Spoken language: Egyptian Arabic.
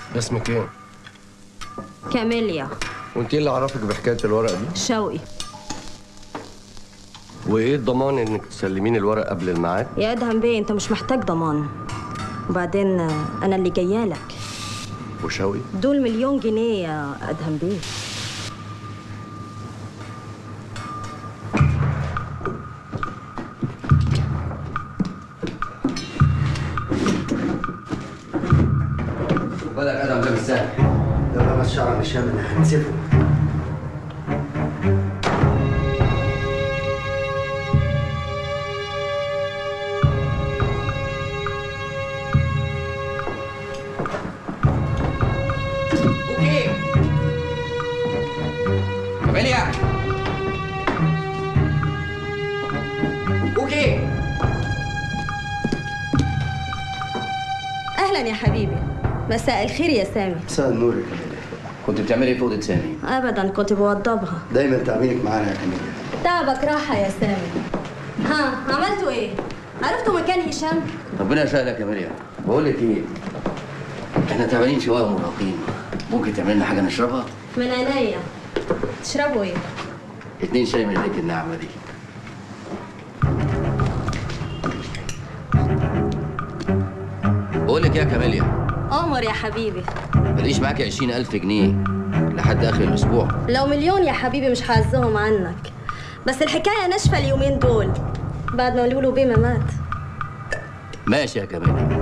اسمك ايه؟ كاميليا وانت ايه اللي عرفك بحكايه الورق دي؟ شوقي وايه الضمان انك تسلمين الورق قبل الميعاد؟ يا ادهم بيه انت مش محتاج ضمان وبعدين آه، انا اللي جايه لك وشوقي؟ دول مليون جنيه يا ادهم بيه بالك ادم ده مش سهل لو لمس شعر هشام انا هنسفه اوكي كاميليا اوكي اهلا يا حبيبي مساء الخير يا سامي مساء النور يا كاميليا كنت بتعملي ايه في اوضه سامي؟ ابدا كنت بوضبها دايما تعبينك معانا يا كاميليا تعبك راحه يا سامي ها عملتوا ايه عرفتوا مكان هشام ربنا يسهل يا كاميليا بقول لك ايه احنا تعبانين شويه ومرهقين ممكن تعمل لنا حاجه نشربها؟ من عينيا تشربوا ايه اتنين شاي من ايديك الناعمه دي بقول لك إيه يا كاميليا عمر يا حبيبي ماليش معاكي 20000 جنيه لحد اخر الاسبوع لو مليون يا حبيبي مش هعزهم عنك بس الحكايه ناشفه اليومين دول بعد ما لولو بيه ما مات ماشي يا كاميليا